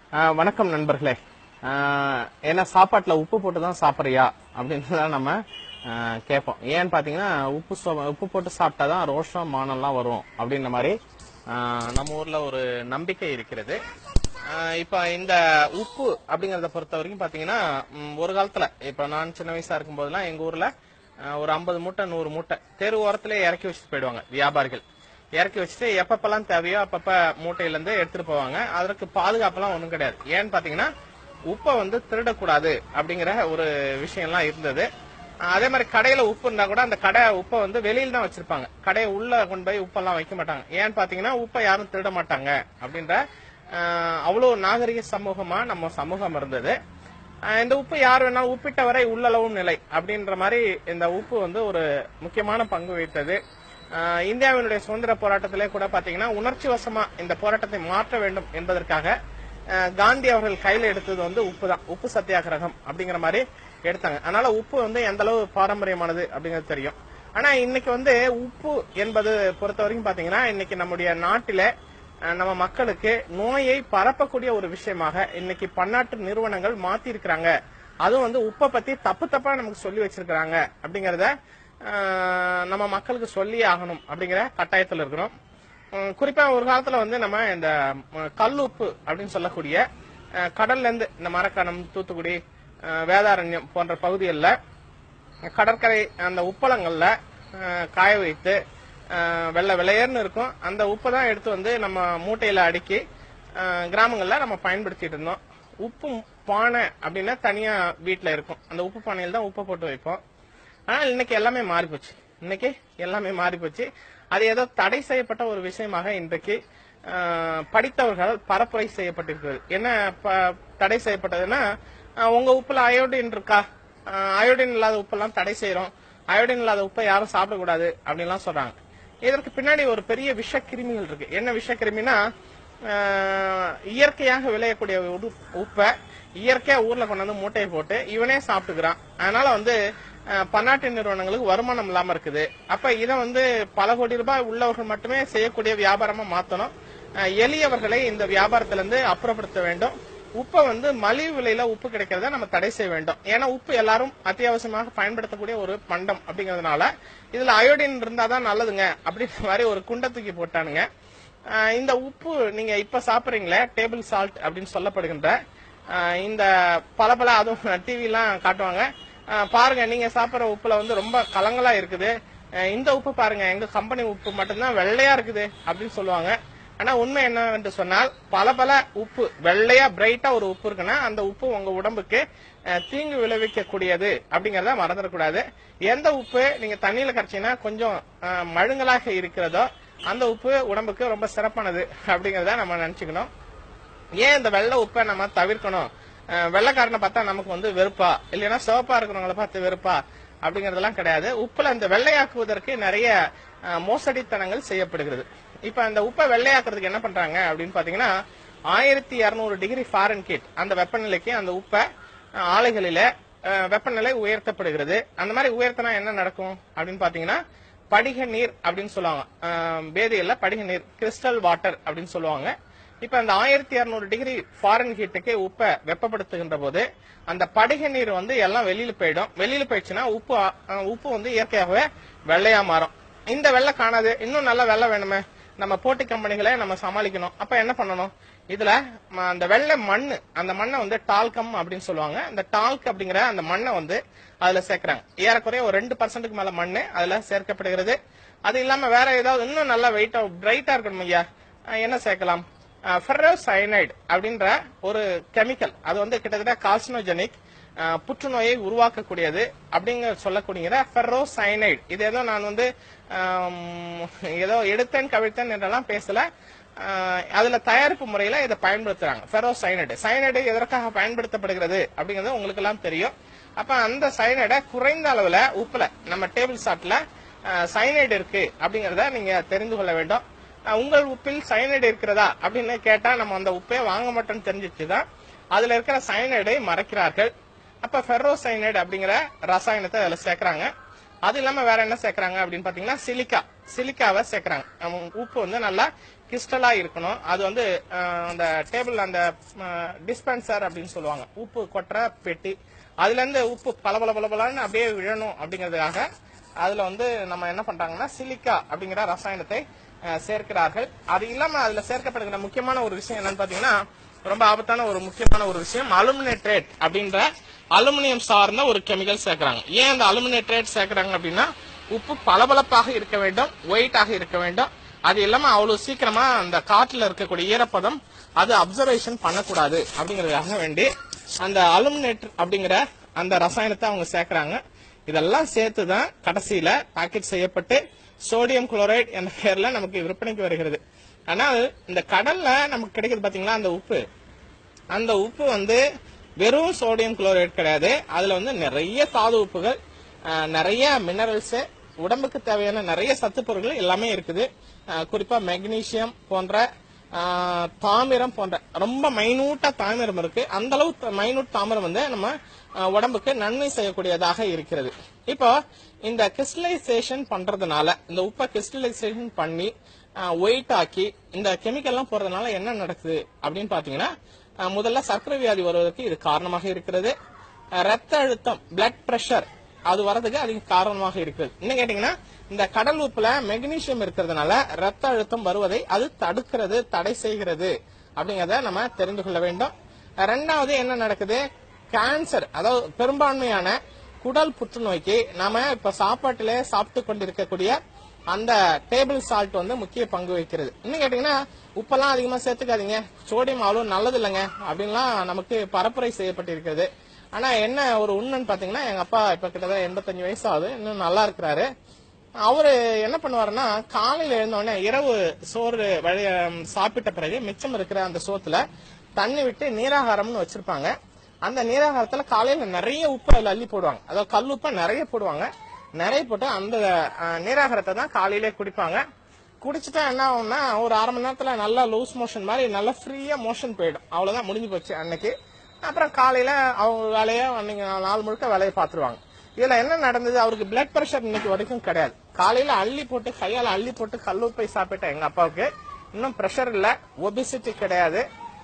ஆஹ் வணக்கம் நண்பர்களே ஆஹ் என்ன சாப்பாட்டுல உப்பு போட்டு தான் சாப்பிட்றியா அப்படின்னு தான் நம்ம ஆஹ் கேட்போம் ஏன்னு பாத்தீங்கன்னா உப்பு சோ- உப்பு போட்டு சாப்பிட்டாதான் ரோஷம் மானம்லாம் வரும் அப்படின்ற மாதிரி ஆஹ் நம்ம ஊர்ல ஒரு நம்பிக்கை இருக்கிறது ஆஹ் இப்ப இந்த உப்பு அப்படிங்கறத பொறுத்த வரைக்கும் பாத்தீங்கன்னா ம், ஒரு காலத்துல இப்ப நான் சின்ன வயசா இருக்கும் போதெல்லாம் எங்க ஊர்ல ஆஹ் ஒரு ஐம்பது மூட்டை நூறு மூட்டை தெரு ஓரத்திலே இறக்கி வச்சுட்டு போயிடுவாங்க வியாபாரிகள் இறக்கி வச்சுட்டு எப்பப்பெல்லாம் தேவையோ அப்பப்ப மூட்டையில இருந்து எடுத்துட்டு போவாங்க அதற்கு பாதுகாப்பெல்லாம் ஒண்ணும் கிடையாது ஏன்னு பாத்தீங்கன்னா உப்பை வந்து திருடக்கூடாது அப்படிங்கிற ஒரு விஷயம்லாம் இருந்தது அஹ் அதே மாதிரி கடையில உப்பு இருந்தா கூட அந்த கடை உப்பை வந்து வெளியில தான் வச்சிருப்பாங்க கடையை உள்ள கொண்டு போய் உப்பெல்லாம் வைக்க மாட்டாங்க ஏன்னு பாத்தீங்கன்னா உப்பை யாரும் திருட மாட்டாங்க அப்படின்ற அஹ் அவ்வளவு நாகரிக சமூகமா நம்ம சமூகம் இருந்தது அஹ் இந்த உப்பு யார் வேணாலும் உப்பிட்ட வரை உள்ளளவும் நிலை அப்படின்ற மாதிரி இந்த உப்பு வந்து ஒரு முக்கியமான பங்கு வகித்தது அஹ் இந்தியாவினுடைய சுதந்திர போராட்டத்திலே கூட பாத்தீங்கன்னா உணர்ச்சி வசமா இந்த போராட்டத்தை மாற்ற வேண்டும் என்பதற்காக அஹ் காந்தி அவர்கள் கையில எடுத்தது வந்து உப்பு தான் உப்பு சத்தியாகிரகம் அப்படிங்கிற மாதிரி எடுத்தாங்க அதனால உப்பு வந்து எந்த அளவு பாரம்பரியமானது அப்படிங்கிறது தெரியும் ஆனா இன்னைக்கு வந்து உப்பு என்பது பொறுத்த வரைக்கும் பாத்தீங்கன்னா இன்னைக்கு நம்முடைய நாட்டில அஹ் நம்ம மக்களுக்கு நோயை பரப்பக்கூடிய ஒரு விஷயமாக இன்னைக்கு பன்னாட்டு நிறுவனங்கள் மாத்தி இருக்கிறாங்க அதுவும் வந்து உப்பை பத்தி தப்பு தப்பா நமக்கு சொல்லி வச்சிருக்கிறாங்க அப்படிங்கறத அஹ், நம்ம மக்களுக்கு சொல்லி ஆகணும் அப்படிங்கிற கட்டாயத்துல இருக்கிறோம் உம், குறிப்பா ஒரு காலத்துல வந்து நம்ம இந்த ம், கல் உப்பு அப்படின்னு சொல்லக்கூடிய அஹ், கடல்ல இருந்து இந்த மரக்கணம் தூத்துக்குடி அஹ், வேதாரண்யம் போன்ற பகுதிகளில் கடற்கரை அந்த உப்பளங்கள்ல அஹ், காய வைத்து அஹ், வெள்ளை வெள்ளையர்னு இருக்கும் அந்த உப்பை தான் எடுத்து வந்து நம்ம மூட்டையில அடுக்கி அஹ், கிராமங்கள்ல நம்ம பயன்படுத்திட்டு இருந்தோம் உப்பு பானை அப்படின்னா தனியா வீட்ல இருக்கும் அந்த உப்பு பானையில் தான் உப்பை போட்டு வைப்போம் ஆனா இன்னைக்கு எல்லாமே மாறி போச்சு இன்னைக்கு எல்லாமே மாறி போச்சு அது ஏதோ தடை செய்யப்பட்ட ஒரு விஷயமாக இன்றைக்கு அஹ், படித்தவர்கள் பரப்புரை செய்யப்பட்டிருக்கிறது என்ன ப- தடை செய்யப்பட்டதுன்னா அஹ், உங்க உப்புல அயோடின் இருக்கா அஹ், அயோடின் இல்லாத உப்பெல்லாம் தடை செய்யறோம் அயோடின் இல்லாத உப்பை யாரும் சாப்பிடக்கூடாது அப்படின்லாம் சொல்றாங்க இதற்கு பின்னாடி ஒரு பெரிய விஷ கிருமிகள் இருக்கு என்ன விஷ கிருமினா ஆஹ், இயற்கையாக விளையக்கூடிய ஒரு உப்பை இயற்கையா ஊர்ல கொண்டு வந்து மூட்டையை போட்டு இவனே சாப்பிட்டுக்கிறான் அதனால வந்து ஆஹ், பன்னாட்டு நிறுவனங்களுக்கு வருமானம் இல்லாம இருக்குது அப்ப இதை வந்து பல கோடி ரூபாய் உள்ளவர்கள் மட்டுமே செய்யக்கூடிய வியாபாரமா மாத்தணும் ஆஹ், எளியவர்களை இந்த வியாபாரத்துல இருந்து அப்புறப்படுத்த வேண்டும் உப்பை வந்து மலிவு விலையில உப்பு கிடைக்கிறத நம்ம தடை செய்ய வேண்டும் ஏன்னா உப்பு எல்லாரும் அத்தியாவசியமாக பயன்படுத்தக்கூடிய ஒரு பண்டம் அப்படிங்கறதுனால இதுல அயோடின் இருந்தாதான் நல்லதுங்க அப்படின்ற மாதிரி ஒரு குண்டை தூக்கி போட்டானுங்க ஆஹ் இந்த உப்பு நீங்க இப்ப சாப்பிடுறீங்களே டேபிள் சால்ட் அப்படின்னு சொல்லப்படுகின்ற ஆஹ் இந்த பல பல அதுவும் டிவி எல்லாம் காட்டுவாங்க ஆஹ் பாருங்க நீங்க சாப்பிடுற உப்புல வந்து ரொம்ப கலங்களா இருக்குது ஆஹ் இந்த உப்பு பாருங்க எங்க கம்பெனி உப்பு மட்டும்தான் வெள்ளையா இருக்குது அப்படின்னு சொல்லுவாங்க ஆனா உண்மை என்னவென்று சொன்னால் பல பல உப்பு வெள்ளையா பிரைட்டா ஒரு உப்பு இருக்குன்னா அந்த உப்பு உங்க உடம்புக்கு அஹ், தீங்கு விளைவிக்கக்கூடியது அப்படிங்கறத மறந்துடக்கூடாது எந்த உப்பு நீங்க தண்ணியில கரைச்சீங்கன்னா கொஞ்சம் அஹ், மழுங்கலாக இருக்கிறதோ அந்த உப்பு உடம்புக்கு ரொம்ப சிறப்பானது அப்படிங்கறத நம்ம நினைச்சுக்கணும் ஏன் இந்த வெள்ளை உப்பை நம்ம தவிர்க்கணும் அஹ் வெள்ளைக்காரனை பார்த்தா நமக்கு வந்து வெறுப்பா இல்லைன்னா சிவப்பா இருக்கிறவங்கள பார்த்து வெறுப்பா அப்படிங்கறதெல்லாம் கிடையாது உப்புல இந்த வெள்ளையாக்குவதற்கு நிறைய அஹ், மோசடித்தனங்கள் செய்யப்படுகிறது இப்ப அந்த உப்பை வெள்ளையாக்குறதுக்கு என்ன பண்றாங்க அப்படின்னு பாத்தீங்கன்னா ஆயிரத்தி இருநூறு டிகிரி ஃபாரன்கீட் அந்த வெப்பநிலைக்கு அந்த உப்பை அஹ், ஆலைகளில அஹ், வெப்பநிலை உயர்த்தப்படுகிறது அந்த மாதிரி உயர்த்தினா என்ன நடக்கும் அப்படின்னு பாத்தீங்கன்னா படிக நீர் அப்படின்னு சொல்லுவாங்க அஹ், வேதியியல்ல படிக நீர் கிறிஸ்டல் வாட்டர் அப்படின்னு சொல்லுவாங்க இப்ப அந்த ஆயிரத்தி இருநூறு டிகிரி ஃபாரன் ஹீட்டுக்கு உப்பை வெப்பப்படுத்துகின்ற போது அந்த படிக நீர் வந்து எல்லாம் வெளியில போயிடும் வெளியில போயிடுச்சுன்னா உப்பு அஹ், உப்பு வந்து இயற்கையாகவே வெள்ளையா மாறும் இந்த வெள்ளை காணாது இன்னும் நல்ல வெள்ளை வேணுமே நம்ம போட்டி கம்பெனிகளை நம்ம சமாளிக்கணும் அப்ப என்ன பண்ணணும் இதுல ம, அந்த வெள்ளை மண்ணு அந்த மண்ணை வந்து டால்கம் அப்படின்னு சொல்லுவாங்க அந்த டால்க் அப்படிங்கிற அந்த மண்ணை வந்து அதுல சேர்க்கறாங்க ஏறக்குறைய ஒரு ரெண்டு பர்சன்ட்டுக்கு மேல மண்ணு அதுல சேர்க்கப்படுகிறது அது இல்லாம வேற ஏதாவது இன்னும் நல்லா வெயிட்டா பிரைட்டா இருக்கணும் ஐயா அஹ் என்ன சேர்க்கலாம் ஃபெரோசைனைடு அப்படின்ற ஒரு கெமிக்கல் அது வந்து கிட்டத்தட்ட கால்சினோஜெனிக் புற்றுநோயை உருவாக்கக்கூடியது அப்படிங்க சொல்லக்கூடிய ஃபெரோசைனைடு இது ஏதோ நான் வந்து ஆம், ஏதோ எடுத்தேன் கவிழ்த்தேன் என்றெல்லாம் பேசல ஆஹ், அதுல தயாரிப்பு முறையில இதை பயன்படுத்துறாங்க ஃபெரோசைனைடு சைனைடு எதற்காக பயன்படுத்தப்படுகிறது அப்படிங்கிறது உங்களுக்கு எல்லாம் தெரியும் அப்ப அந்த சைனைடை குறைந்த அளவுல உப்புல நம்ம டேபிள் சாட்ல சைனைடு இருக்கு அப்படிங்கறத நீங்க தெரிந்து கொள்ள வேண்டும் அஹ் உங்கள் உப்பில் சயனைடு இருக்கிறதா அப்படின்னு கேட்டா நம்ம அந்த உப்பே வாங்க மாட்டோம்னு தெரிஞ்சிச்சுதான் அதுல இருக்கிற சயனைடை மறைக்கிறார்கள் அப்ப ஃபெரோசைனைடு அப்படிங்கிற ரசாயனத்தை அதுல சேர்க்கறாங்க அது இல்லாம வேற என்ன சேர்க்கறாங்க அப்படின்னு பாத்தீங்கன்னா சிலிக்கா சிலிக்காவை சேர்க்கறாங்க நம்ம உப்பு வந்து நல்லா கிறிஸ்டலா இருக்கணும் அது வந்து அஹ், அந்த டேபிள் அந்த டிஸ்பென்சர் அப்படின்னு சொல்லுவாங்க உப்பு கொட்டுற பெட்டி அதுல இருந்து உப்பு பல பல பல பலன்னு அப்படியே விழணும் அப்படிங்கிறதுக்காக அதுல வந்து நம்ம என்ன பண்றாங்கன்னா சிலிக்கா அப்படிங்கிற ரசாயனத்தை அஹ், சேர்க்கிறார்கள் அது இல்லாம அதுல சேர்க்கப்படுகிற முக்கியமான ஒரு விஷயம் என்னன்னு பாத்தீங்கன்னா ரொம்ப ஆபத்தான ஒரு முக்கியமான ஒரு விஷயம் அலுமினேட்ரேட் அப்படின்ற அலுமினியம் சார்ந்த ஒரு கெமிக்கல் சேர்க்கறாங்க ஏன் அந்த அலுமினேட்ரேட் சேர்க்கறாங்க அப்படின்னா உப்பு பளபளப்பாக இருக்க வேண்டும் ஒயிட்டாக இருக்க வேண்டும் அது இல்லாம அவ்வளவு சீக்கிரமா அந்த காற்றுல இருக்கக்கூடிய ஈரப்பதம் அது அப்சர்வேஷன் பண்ணக்கூடாது அப்படிங்கறதுக்காக வேண்டி அந்த அலுமினேட் அப்படிங்கிற அந்த ரசாயனத்தை அவங்க சேர்க்கறாங்க இதெல்லாம் சேர்த்து தான் கடைசியில பாக்கெட் செய்யப்பட்டு சோடியம் குளோரைட் என்ற பெயர்ல நமக்கு விற்பனைக்கு வருகிறது ஆனால் இந்த கடல்ல நமக்கு கிடைக்குது பாத்தீங்களா அந்த உப்பு அந்த உப்பு வந்து வெறும் சோடியம் குளோரைட் கிடையாது அதுல வந்து நிறைய தாது உப்புகள் அஹ், நிறைய மினரல்ஸ் உடம்புக்கு தேவையான நிறைய சத்து பொருட்கள் எல்லாமே இருக்குது அஹ், குறிப்பா மெக்னீசியம் போன்ற அஹ், தாமிரம் போன்ற ரொம்ப மைனூட்டா தாமிரம் இருக்கு அந்த அளவு மைனூட் தாமிரம் வந்து நம்ம அஹ், உடம்புக்கு நன்மை செய்யக்கூடியதாக இருக்கிறது இப்போ இந்த கிறிஸ்டலைசேஷன் பண்றதுனால இந்த உப்பை கிறிஸ்டலைசேஷன் பண்ணி ஒயிட் ஆக்கி இந்த கெமிக்கல் எல்லாம் போறதுனால என்ன நடக்குது அப்படின்னு பாத்தீங்கன்னா அஹ், முதல்ல சர்க்கரை வியாதி வருவதற்கு இது காரணமாக இருக்கிறது அஹ், ரத்த அழுத்தம் பிளட் பிரஷர் அது வரதுக்கு அதுக்கு காரணமாக இருக்கிறது என்ன கேட்டீங்கன்னா இந்த கடல் உப்புல மெக்னீசியம் இருக்கிறதுனால ரத்த அழுத்தம் வருவதை அது தடுக்கிறது தடை செய்கிறது அப்படிங்கறத நம்ம தெரிந்து கொள்ள வேண்டும் ரெண்டாவது என்ன நடக்குது கேன்சர் அதாவது பெரும்பான்மையான குடல் புற்றுநோய்க்கு நாம இப்ப சாப்பாட்டிலே சாப்பிட்டு கொண்டிருக்கக்கூடிய அந்த டேபிள் சால்ட் வந்து முக்கிய பங்கு வகிக்கிறது இன்னும் கேட்டீங்கன்னா உப்பெல்லாம் அதிகமா சேர்த்துக்காதீங்க சோடியம் அவ்வளவு நல்லது இல்லைங்க அப்படின்லாம் நமக்கு பரப்புரை செய்யப்பட்டிருக்கிறது ஆனா என்ன ஒரு உண்மைன்னு பாத்தீங்கன்னா எங்க அப்பா இப்ப கிட்டத்தட்ட எண்பத்தஞ்சு வயசு ஆகுது இன்னும் நல்லா இருக்கிறாரு அவரு என்ன பண்ணுவாருன்னா காலையில எழுந்த உடனே இரவு சோறு வழி சாப்பிட்ட பிறகு மிச்சம் இருக்கிற அந்த சோத்துல தண்ணி விட்டு நீராகாரம்னு வச்சிருப்பாங்க அந்த நீராகாரத்துல காலையில நிறைய உப்பு அதுல அள்ளி போடுவாங்க அதாவது கல் உப்பை நிறைய போடுவாங்க நிறைய போட்டு அந்த அஹ், நீராகாரத்தை தான் காலையிலே குடிப்பாங்க குடிச்சிட்டா என்ன ஆகும்னா ஒரு அரை மணி நேரத்துல நல்லா லூஸ் மோஷன் மாதிரி நல்லா ஃப்ரீயா மோஷன் போயிடும் அவ்வளவுதான் முடிஞ்சு போச்சு அன்னைக்கு அப்புறம் காலையில அவங்க வேலையை அன்னைக்கு நாள் முழுக்க வேலையை பார்த்துருவாங்க இதுல என்ன நடந்தது அவருக்கு பிளட் பிரஷர் இன்னைக்கு வரைக்கும் கிடையாது காலையில அள்ளி போட்டு கையால அள்ளி போட்டு கல்லுப்பை சாப்பிட்ட எங்க அப்பாவுக்கு இன்னும் பிரஷர் இல்ல ஒபிசிட்டி கிடையாது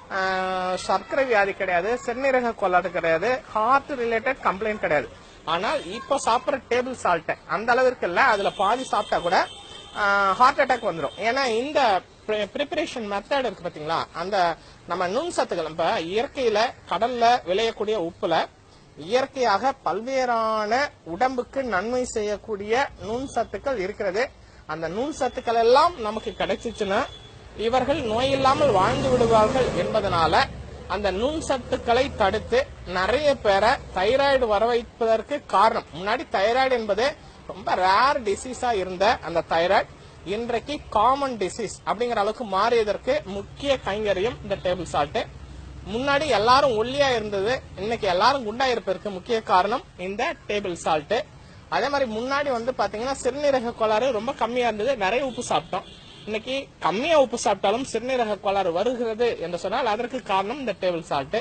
ஆஹ், சர்க்கரை வியாதி கிடையாது சிறுநீரக கோளாறு கிடையாது ஹார்ட் ரிலேட்டட் கம்ப்ளைண்ட் கிடையாது ஆனால் இப்போ சாப்பிடுற டேபிள் சால்ட் அந்த அளவிற்கு இல்ல அதுல பாதி சாப்பிட்டா கூட ஹார்ட் அட்டாக் வந்துடும் ஏன்னா இந்த ப்ரிப்பரேஷன் மெத்தட் இருக்கு பாத்தீங்களா அந்த நம்ம நுண் சத்துக்கள் இப்ப இயற்கையில கடல்ல விளையக்கூடிய உப்புல இயற்கையாக பல்வேறான உடம்புக்கு நன்மை செய்யக்கூடிய நுண் சத்துக்கள் இருக்கிறது அந்த நுண் சத்துக்கள் எல்லாம் நமக்கு கிடைச்சிச்சுன்னா இவர்கள் நோயில்லாமல் வாழ்ந்து விடுவார்கள் என்பதனால அந்த நுண் சத்துக்களை தடுத்து நிறைய பேரை தைராய்டு வர வைப்பதற்கு காரணம் முன்னாடி தைராய்டு என்பது ரொம்ப ரேர் டிசீஸா இருந்த அந்த தைராய்டு இன்றைக்கு காமன் டிசீஸ் அப்படிங்கிற அளவுக்கு மாறியதற்கு முக்கிய கைங்கரியம் இந்த டேபிள் சால்ட் முன்னாடி எல்லாரும் ஒல்லியா இருந்தது இன்னைக்கு எல்லாரும் குண்டா இருப்பதற்கு முக்கிய காரணம் இந்த டேபிள் சால்ட் அதே மாதிரி முன்னாடி வந்து பாத்தீங்கன்னா சிறுநீரக கோளாறு ரொம்ப கம்மியா இருந்தது நிறைய உப்பு சாப்பிட்டோம் இன்னைக்கு கம்மியா உப்பு சாப்பிட்டாலும் சிறுநீரக கோளாறு வருகிறது என்று சொன்னால் அதற்கு காரணம் இந்த டேபிள் சால்ட்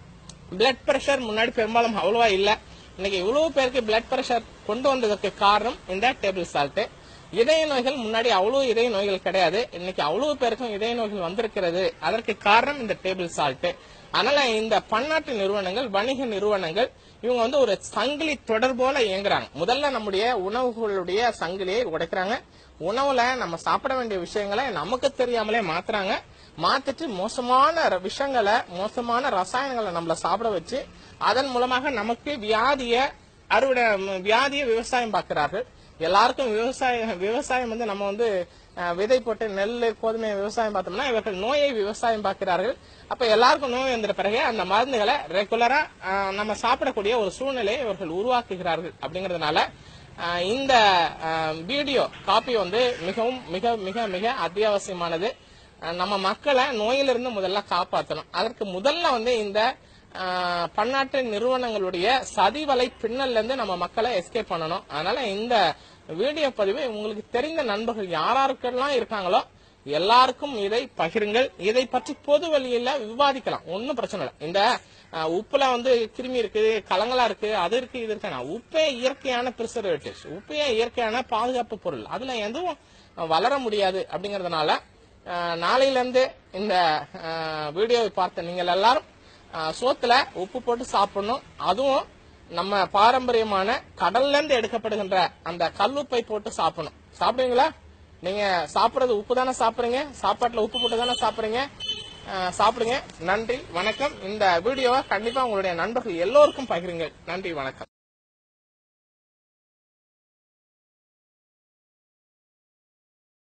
பிளட் பிரஷர் முன்னாடி பெரும்பாலும் அவ்வளவா இல்ல இன்னைக்கு இவ்வளவு பேருக்கு பிளட் பிரஷர் கொண்டு வந்ததற்கு காரணம் இந்த டேபிள் சால்ட் இதய நோய்கள் முன்னாடி அவ்வளவு இதய நோய்கள் கிடையாது இன்னைக்கு அவ்வளவு பேருக்கும் இதய நோய்கள் வந்திருக்கிறது அதற்கு காரணம் இந்த டேபிள் சால்ட் அதனால இந்த பன்னாட்டு நிறுவனங்கள் வணிக நிறுவனங்கள் இவங்க வந்து ஒரு சங்கிலி தொடர் போல இயங்குறாங்க முதல்ல நம்முடைய உணவுகளுடைய சங்கிலியை உடைக்கிறாங்க உணவுல நம்ம சாப்பிட வேண்டிய விஷயங்களை நமக்கு தெரியாமலே மாத்துறாங்க மாத்திட்டு மோசமான ர- விஷங்களை மோசமான ரசாயனங்களை நம்மள சாப்பிட வச்சு அதன் மூலமாக நமக்கு வியாதிய அறுவடை ம், வியாதிய விவசாயம் பார்க்கிறார்கள் எல்லாருக்கும் விவசாயம் விவசாயம் வந்து நம்ம வந்து அஹ், விதை போட்டு நெல் கோதுமை விவசாயம் பார்த்தோம்னா இவர்கள் நோயை விவசாயம் பார்க்கிறார்கள் அப்ப எல்லாருக்கும் நோய் வந்த பிறகு அந்த மருந்துகளை ரெகுலரா அஹ், நம்ம சாப்பிடக்கூடிய ஒரு சூழ்நிலையை இவர்கள் உருவாக்குகிறார்கள் அப்படிங்கறதுனால அஹ், இந்த அஹ், வீடியோ காப்பி வந்து மிகவும் மிக மிக மிக அத்தியாவசியமானது அஹ், நம்ம மக்களை நோயிலிருந்து முதல்ல காப்பாற்றணும் அதற்கு முதல்ல வந்து இந்த அஹ், பன்னாட்டு நிறுவனங்களுடைய சதிவலை பின்னல்ல இருந்து நம்ம மக்களை எஸ்கேப் பண்ணணும் அதனால இந்த வீடியோ பதிவு உங்களுக்கு தெரிந்த நண்பர்கள் யாராருக்கெல்லாம் இருக்காங்களோ எல்லாருக்கும் இதை பகிருங்கள் இதை பற்றி பொது வழியில விவாதிக்கலாம் ஒன்னும் பிரச்சனை இல்லை இந்த அஹ், உப்புல வந்து கிருமி இருக்கு கலங்களா இருக்கு அது இருக்கு இது இருக்கு ஆனா உப்பே இயற்கையான பிரிசர்வேட்டிவ்ஸ் உப்பே இயற்கையான பாதுகாப்பு பொருள் அதுல எதுவும் வளர முடியாது அப்படிங்கறதுனால அஹ், நாளையில இருந்து இந்த அஹ், வீடியோவை பார்த்த நீங்கள் எல்லாரும் அஹ், சோத்துல உப்பு போட்டு சாப்பிடணும் அதுவும் நம்ம பாரம்பரியமான கடல்ல இருந்து எடுக்கப்படுகின்ற அந்த கல்லுப்பை போட்டு சாப்பிடணும் சாப்பிடுவீங்களா நீங்க சாப்பிடுறது உப்பு தானே சாப்பிடுறீங்க சாப்பாட்டுல உப்பு போட்டு தானே சாப்பிடுறீங்க அஹ், சாப்பிடுங்க நன்றி வணக்கம் இந்த வீடியோவை கண்டிப்பா உங்களுடைய நண்பர்கள் எல்லோருக்கும் பகிருங்கள் நன்றி வணக்கம்